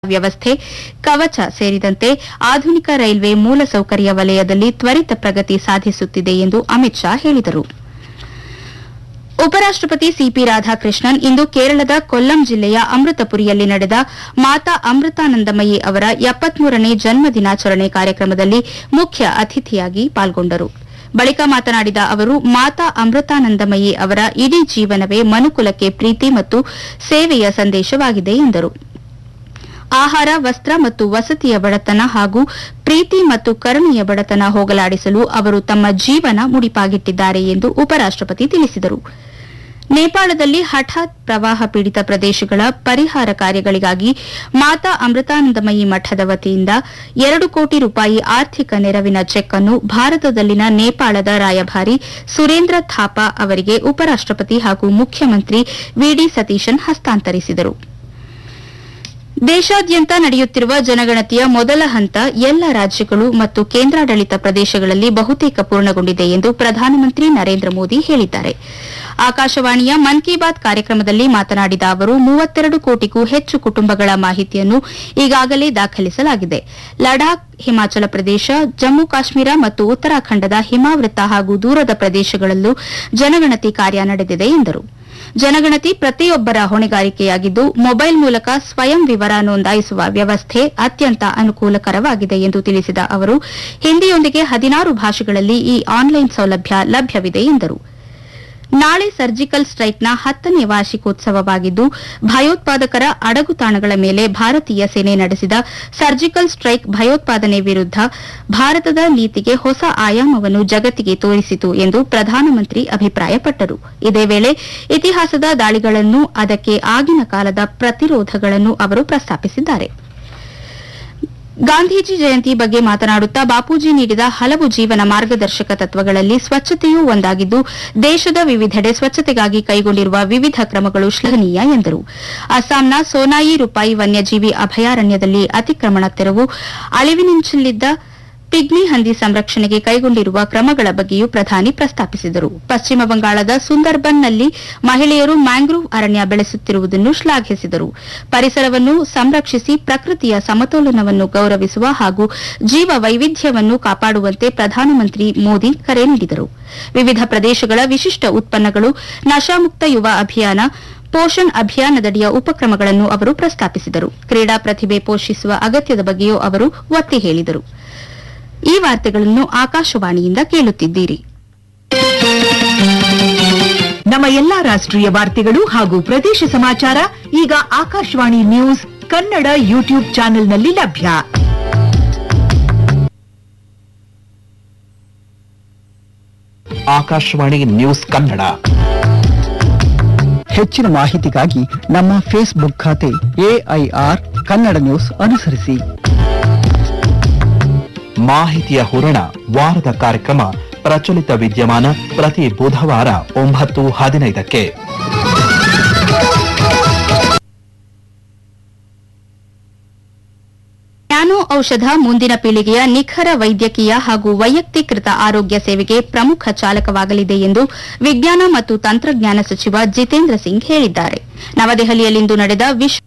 ವ್ಯವಸ್ಥೆ ಕವಚ ಸೇರಿದಂತೆ ಆಧುನಿಕ ರೈಲ್ವೆ ಮೂಲಸೌಕರ್ಯ ವಲಯದಲ್ಲಿ ತ್ವರಿತ ಪ್ರಗತಿ ಸಾಧಿಸುತ್ತಿದೆ ಎಂದು ಅಮಿತ್ ಶಾ ಹೇಳಿದರು ಉಪರಾಷ್ಟಪತಿ ಸಿಪಿ ರಾಧಾಕೃಷ್ಣನ್ ಇಂದು ಕೇರಳದ ಕೊಲ್ಲಂ ಜಿಲ್ಲೆಯ ಅಮೃತಪುರಿಯಲ್ಲಿ ನಡೆದ ಮಾತಾ ಅಮೃತಾನಂದಮಯಿ ಅವರ ಎಪ್ಪತ್ಮೂರನೇ ಜನ್ಮ ದಿನಾಚರಣೆ ಕಾರ್ಯಕ್ರಮದಲ್ಲಿ ಮುಖ್ಯ ಅತಿಥಿಯಾಗಿ ಪಾಲ್ಗೊಂಡರು ಬಳಿಕ ಮಾತನಾಡಿದ ಅವರು ಮಾತಾ ಅಮೃತಾನಂದಮಯಿ ಅವರ ಇಡೀ ಜೀವನವೇ ಮನುಕುಲಕ್ಕೆ ಪ್ರೀತಿ ಮತ್ತು ಸೇವೆಯ ಸಂದೇಶವಾಗಿದೆ ಎಂದರು ಆಹಾರ ವಸ್ತ್ರ ಮತ್ತು ವಸತಿಯ ಬಡತನ ಹಾಗೂ ಪ್ರೀತಿ ಮತ್ತು ಕರುಣೆಯ ಬಡತನ ಹೋಗಲಾಡಿಸಲು ಅವರು ತಮ್ಮ ಜೀವನ ಮುಡಿಪಾಗಿಟ್ಟಿದ್ದಾರೆ ಎಂದು ಉಪರಾಷ್ಟಪತಿ ತಿಳಿಸಿದರು ನೇಪಾಳದಲ್ಲಿ ಹಠಾತ್ ಪ್ರವಾಹ ಪೀಡಿತ ಪ್ರದೇಶಗಳ ಪರಿಹಾರ ಕಾರ್ಯಗಳಿಗಾಗಿ ಮಾತಾ ಅಮೃತಾನಂದಮಯಿ ಮಠದ ವತಿಯಿಂದ ಎರಡು ಕೋಟಿ ರೂಪಾಯಿ ಆರ್ಥಿಕ ನೆರವಿನ ಚೆಕ್ ಅನ್ನು ಭಾರತದಲ್ಲಿನ ನೇಪಾಳದ ರಾಯಭಾರಿ ಸುರೇಂದ್ರ ಥಾಪಾ ಅವರಿಗೆ ಉಪರಾಷ್ಟಪತಿ ಹಾಗೂ ಮುಖ್ಯಮಂತ್ರಿ ವಿಡಿ ಸತೀಶನ್ ಹಸ್ತಾಂತರಿಸಿದರು ದೇಶಾದ್ಯಂತ ನಡೆಯುತ್ತಿರುವ ಜನಗಣತಿಯ ಮೊದಲ ಹಂತ ಎಲ್ಲ ರಾಜ್ಯಗಳು ಮತ್ತು ಕೇಂದ್ರಾಡಳಿತ ಪ್ರದೇಶಗಳಲ್ಲಿ ಬಹುತೇಕ ಪೂರ್ಣಗೊಂಡಿದೆ ಎಂದು ಪ್ರಧಾನಮಂತ್ರಿ ನರೇಂದ್ರ ಮೋದಿ ಹೇಳಿದ್ದಾರೆ ಆಕಾಶವಾಣಿಯ ಮನ್ ಕಿ ಬಾತ್ ಕಾರ್ಯಕ್ರಮದಲ್ಲಿ ಮಾತನಾಡಿದ ಅವರು ಮೂವತ್ತೆರಡು ಕೋಟಿಗೂ ಹೆಚ್ಚು ಕುಟುಂಬಗಳ ಮಾಹಿತಿಯನ್ನು ಈಗಾಗಲೇ ದಾಖಲಿಸಲಾಗಿದೆ ಲಡಾಖ್ ಹಿಮಾಚಲ ಪ್ರದೇಶ ಜಮ್ಮು ಕಾಶ್ಮೀರ ಮತ್ತು ಉತ್ತರಾಖಂಡದ ಹಿಮಾವೃತ ಹಾಗೂ ದೂರದ ಪ್ರದೇಶಗಳಲ್ಲೂ ಜನಗಣತಿ ಕಾರ್ಯ ನಡೆದಿದೆ ಎಂದರು ಜನಗಣತಿ ಪ್ರತಿಯೊಬ್ಬರ ಹೊಣೆಗಾರಿಕೆಯಾಗಿದ್ದು ಮೊಬೈಲ್ ಮೂಲಕ ಸ್ವಯಂ ವಿವರ ನೋಂದಾಯಿಸುವ ವ್ಯವಸ್ಥೆ ಅತ್ಯಂತ ಅನುಕೂಲಕರವಾಗಿದೆ ಎಂದು ತಿಳಿಸಿದ ಅವರು ಹಿಂದಿಯೊಂದಿಗೆ ಹದಿನಾರು ಭಾಷೆಗಳಲ್ಲಿ ಈ ಆನ್ಲೈನ್ ಸೌಲಭ್ಯ ಲಭ್ಯವಿದೆ ಎಂದರು ನಾಳೆ ಸರ್ಜಿಕಲ್ ಸ್ಟ್ರೈಕ್ನ ಹತ್ತನೇ ವಾರ್ಷಿಕೋತ್ಸವವಾಗಿದ್ದು ಭಯೋತ್ಪಾದಕರ ಅಡಗುತಾಣಗಳ ಮೇಲೆ ಭಾರತೀಯ ಸೇನೆ ನಡೆಸಿದ ಸರ್ಜಿಕಲ್ ಸ್ಟ್ರೈಕ್ ಭಯೋತ್ಪಾದನೆ ವಿರುದ್ದ ಭಾರತದ ನೀತಿಗೆ ಹೊಸ ಆಯಾಮವನ್ನು ಜಗತ್ತಿಗೆ ತೋರಿಸಿತು ಎಂದು ಪ್ರಧಾನಮಂತ್ರಿ ಅಭಿಪ್ರಾಯಪಟ್ಟರು ಇದೇ ವೇಳೆ ಇತಿಹಾಸದ ದಾಳಿಗಳನ್ನು ಅದಕ್ಕೆ ಆಗಿನ ಕಾಲದ ಪ್ರತಿರೋಧಗಳನ್ನು ಅವರು ಪ್ರಸ್ತಾಪಿಸಿದ್ದಾರೆ ಗಾಂಧೀಜಿ ಜಯಂತಿ ಬಗ್ಗೆ ಮಾತನಾಡುತ್ತಾ ಬಾಪೂಜಿ ನೀಡಿದ ಹಲವು ಜೀವನ ಮಾರ್ಗದರ್ಶಕ ತತ್ವಗಳಲ್ಲಿ ಸ್ವಚ್ಛತೆಯೂ ಒಂದಾಗಿದ್ದು ದೇಶದ ವಿವಿಧೆಡೆ ಸ್ವಚ್ಛತೆಗಾಗಿ ಕೈಗೊಂಡಿರುವ ವಿವಿಧ ಕ್ರಮಗಳು ಶ್ಲಾಘನೀಯ ಎಂದರು ಅಸ್ಸಾಂನ ಸೋನಾಯಿ ರೂಪಾಯಿ ವನ್ಯಜೀವಿ ಅಭಯಾರಣ್ಯದಲ್ಲಿ ಅತಿಕ್ರಮಣ ತೆರವು ಅಳಿವಿನಿಂಚಲಿದ್ದ ಪಿಗ್ಮಿ ಹಂದಿ ಸಂರಕ್ಷಣೆಗೆ ಕೈಗೊಂಡಿರುವ ಕ್ರಮಗಳ ಬಗ್ಗೆಯೂ ಪ್ರಧಾನಿ ಪ್ರಸ್ತಾಪಿಸಿದರು ಪಶ್ಚಿಮ ಬಂಗಾಳದ ಸುಂದರ್ಬನ್ನಲ್ಲಿ ಮಹಿಳೆಯರು ಮ್ಯಾಂಗ್ರೋವ್ ಅರಣ್ಯ ಬೆಳೆಸುತ್ತಿರುವುದನ್ನು ಶ್ಲಾಘಿಸಿದರು ಪರಿಸರವನ್ನು ಸಂರಕ್ಷಿಸಿ ಪ್ರಕೃತಿಯ ಸಮತೋಲನವನ್ನು ಗೌರವಿಸುವ ಹಾಗೂ ಜೀವ ವೈವಿಧ್ಯವನ್ನು ಕಾಪಾಡುವಂತೆ ಪ್ರಧಾನಮಂತ್ರಿ ಮೋದಿ ಕರೆ ನೀಡಿದರು ವಿವಿಧ ಪ್ರದೇಶಗಳ ವಿಶಿಷ್ಟ ಉತ್ಪನ್ನಗಳು ನಶಾಮುಕ್ತ ಯುವ ಅಭಿಯಾನ ಪೋಷಣ್ ಅಭಿಯಾನದಡಿಯ ಉಪಕ್ರಮಗಳನ್ನು ಅವರು ಪ್ರಸ್ತಾಪಿಸಿದರು ಕ್ರೀಡಾ ಪ್ರತಿಭೆ ಪೋಷಿಸುವ ಅಗತ್ಯದ ಬಗ್ಗೆಯೂ ಅವರು ಒತ್ತಿ ಹೇಳಿದರು ಈ ವಾರ್ತೆಗಳನ್ನು ಆಕಾಶವಾಣಿಯಿಂದ ಕೇಳುತ್ತಿದ್ದೀರಿ ನಮ್ಮ ಎಲ್ಲಾ ರಾಷ್ಟ್ರೀಯ ವಾರ್ತೆಗಳು ಹಾಗೂ ಪ್ರದೇಶ ಸಮಾಚಾರ ಈಗ ಆಕಾಶವಾಣಿ ನ್ಯೂಸ್ ಕನ್ನಡ ಯೂಟ್ಯೂಬ್ ಚಾನೆಲ್ನಲ್ಲಿ ಲಭ್ಯ ಆಕಾಶವಾಣಿ ನ್ಯೂಸ್ ಕನ್ನಡ ಹೆಚ್ಚಿನ ಮಾಹಿತಿಗಾಗಿ ನಮ್ಮ ಫೇಸ್ಬುಕ್ ಖಾತೆ ಎಐಆರ್ ಕನ್ನಡ ನ್ಯೂಸ್ ಅನುಸರಿಸಿ ಮಾಹಿತಿಯ ಹೂರಣ ವಾರದ ಕಾರ್ಯಕ್ರಮ ಪ್ರಚಲಿತ ವಿದ್ಯಮಾನ ಪ್ರತಿ ಬುಧವಾರ ಒಂಬತ್ತು ಹದಿನೈದಕ್ಕೆ ನ್ಯಾನೋ ಔಷಧ ಮುಂದಿನ ಪೀಳಿಗೆಯ ನಿಖರ ವೈದ್ಯಕೀಯ ಹಾಗೂ ವೈಯಕ್ತೀಕೃತ ಆರೋಗ್ಯ ಸೇವೆಗೆ ಪ್ರಮುಖ ಚಾಲಕವಾಗಲಿದೆ ಎಂದು ವಿಜ್ಞಾನ ಮತ್ತು ತಂತ್ರಜ್ಞಾನ ಸಚಿವ ಜಿತೇಂದ್ರ ಸಿಂಗ್ ಹೇಳಿದ್ದಾರೆ ನವದೆಹಲಿಯಲ್ಲಿಂದು ನಡೆದ ವಿಶ್ವ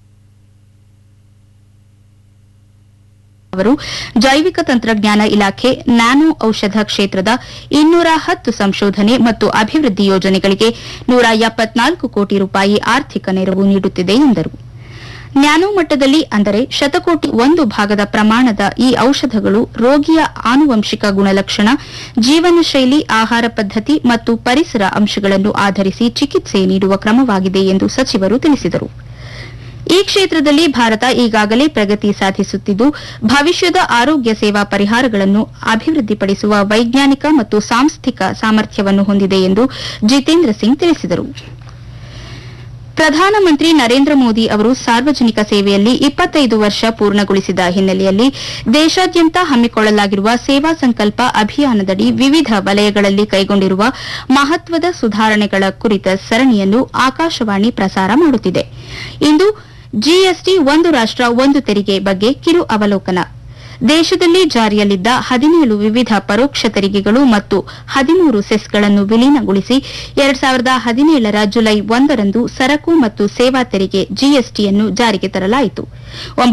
ಅವರು ಜೈವಿಕ ತಂತ್ರಜ್ಞಾನ ಇಲಾಖೆ ನ್ಯಾನೋ ಔಷಧ ಕ್ಷೇತ್ರದ ಇನ್ನೂರ ಹತ್ತು ಸಂಶೋಧನೆ ಮತ್ತು ಅಭಿವೃದ್ಧಿ ಯೋಜನೆಗಳಿಗೆ ನೂರ ಎಪ್ಪತ್ನಾಲ್ಕು ಕೋಟಿ ರೂಪಾಯಿ ಆರ್ಥಿಕ ನೆರವು ನೀಡುತ್ತಿದೆ ಎಂದರು ನ್ಯಾನೋ ಮಟ್ಟದಲ್ಲಿ ಅಂದರೆ ಶತಕೋಟಿ ಒಂದು ಭಾಗದ ಪ್ರಮಾಣದ ಈ ಔಷಧಗಳು ರೋಗಿಯ ಆನುವಂಶಿಕ ಗುಣಲಕ್ಷಣ ಜೀವನ ಶೈಲಿ ಆಹಾರ ಪದ್ಧತಿ ಮತ್ತು ಪರಿಸರ ಅಂಶಗಳನ್ನು ಆಧರಿಸಿ ಚಿಕಿತ್ಸೆ ನೀಡುವ ಕ್ರಮವಾಗಿದೆ ಎಂದು ಸಚಿವರು ತಿಳಿಸಿದರು ಈ ಕ್ಷೇತ್ರದಲ್ಲಿ ಭಾರತ ಈಗಾಗಲೇ ಪ್ರಗತಿ ಸಾಧಿಸುತ್ತಿದ್ದು ಭವಿಷ್ಯದ ಆರೋಗ್ಯ ಸೇವಾ ಪರಿಹಾರಗಳನ್ನು ಅಭಿವೃದ್ಧಿಪಡಿಸುವ ವೈಜ್ಞಾನಿಕ ಮತ್ತು ಸಾಂಸ್ಥಿಕ ಸಾಮರ್ಥ್ಯವನ್ನು ಹೊಂದಿದೆ ಎಂದು ಜಿತೇಂದ್ರ ಸಿಂಗ್ ತಿಳಿಸಿದರು ಪ್ರಧಾನಮಂತ್ರಿ ನರೇಂದ್ರ ಮೋದಿ ಅವರು ಸಾರ್ವಜನಿಕ ಸೇವೆಯಲ್ಲಿ ಇಪ್ಪತ್ತೈದು ವರ್ಷ ಪೂರ್ಣಗೊಳಿಸಿದ ಹಿನ್ನೆಲೆಯಲ್ಲಿ ದೇಶಾದ್ಯಂತ ಹಮ್ಮಿಕೊಳ್ಳಲಾಗಿರುವ ಸೇವಾ ಸಂಕಲ್ಪ ಅಭಿಯಾನದಡಿ ವಿವಿಧ ವಲಯಗಳಲ್ಲಿ ಕೈಗೊಂಡಿರುವ ಮಹತ್ವದ ಸುಧಾರಣೆಗಳ ಕುರಿತ ಸರಣಿಯನ್ನು ಆಕಾಶವಾಣಿ ಪ್ರಸಾರ ಮಾಡುತ್ತಿದೆ ಇಂದು ಜಿಎಸ್ಟಿ ಒಂದು ರಾಷ್ಟ ಒಂದು ತೆರಿಗೆ ಬಗ್ಗೆ ಕಿರು ಅವಲೋಕನ ದೇಶದಲ್ಲಿ ಜಾರಿಯಲ್ಲಿದ್ದ ಹದಿನೇಳು ವಿವಿಧ ಪರೋಕ್ಷ ತೆರಿಗೆಗಳು ಮತ್ತು ಹದಿಮೂರು ಸೆಸ್ಗಳನ್ನು ವಿಲೀನಗೊಳಿಸಿ ಎರಡ್ ಸಾವಿರದ ಹದಿನೇಳರ ಜುಲೈ ಒಂದರಂದು ಸರಕು ಮತ್ತು ಸೇವಾ ತೆರಿಗೆ ಜಿಎಸ್ಟಿಯನ್ನು ಜಾರಿಗೆ ತರಲಾಯಿತು